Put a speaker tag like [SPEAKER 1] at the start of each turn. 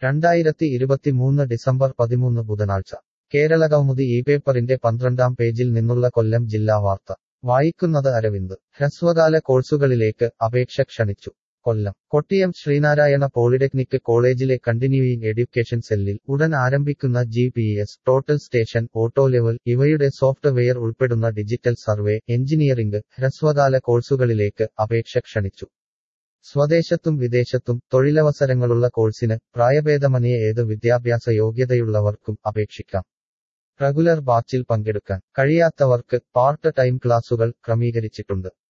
[SPEAKER 1] രണ്ടായിരത്തി ഇരുപത്തിമൂന്ന് ഡിസംബർ പതിമൂന്ന് ബുധനാഴ്ച കേരളകൗമുദി ഈ പേപ്പറിന്റെ പന്ത്രണ്ടാം പേജിൽ നിന്നുള്ള കൊല്ലം ജില്ലാ വാർത്ത വായിക്കുന്നത് അരവിന്ദ് ഹ്രസ്വകാല കോഴ്സുകളിലേക്ക് അപേക്ഷ ക്ഷണിച്ചു കൊല്ലം കൊട്ടിയം ശ്രീനാരായണ പോളിടെക്നിക് കോളേജിലെ കണ്ടിന്യൂയിങ് എഡ്യൂക്കേഷൻ സെല്ലിൽ ഉടൻ ആരംഭിക്കുന്ന G P S total station auto level ഇവയുടെ സോഫ്റ്റ്വെയർ ഉൾപ്പെടുന്ന ഡിജിറ്റൽ സർവേ എഞ്ചിനീയറിംഗ് ഹ്രസ്വകാല കോഴ്സുകളിലേക്ക് അപേക്ഷ ക്ഷണിച്ചു സ്വദേശത്തും വിദേശത്തും തൊഴിലവസരങ്ങളുള്ള കോഴ്സിന് പ്രായഭേദമന്യേ ഏത് വിദ്യാഭ്യാസ യോഗ്യതയുള്ളവർക്കും അപേക്ഷിക്കാം റെഗുലർ ബാച്ചിൽ പങ്കെടുക്കാൻ കഴിയാത്തവർക്ക് പാർട്ട് ടൈം ക്ലാസുകൾ ക്രമീകരിച്ചിട്ടുണ്ട്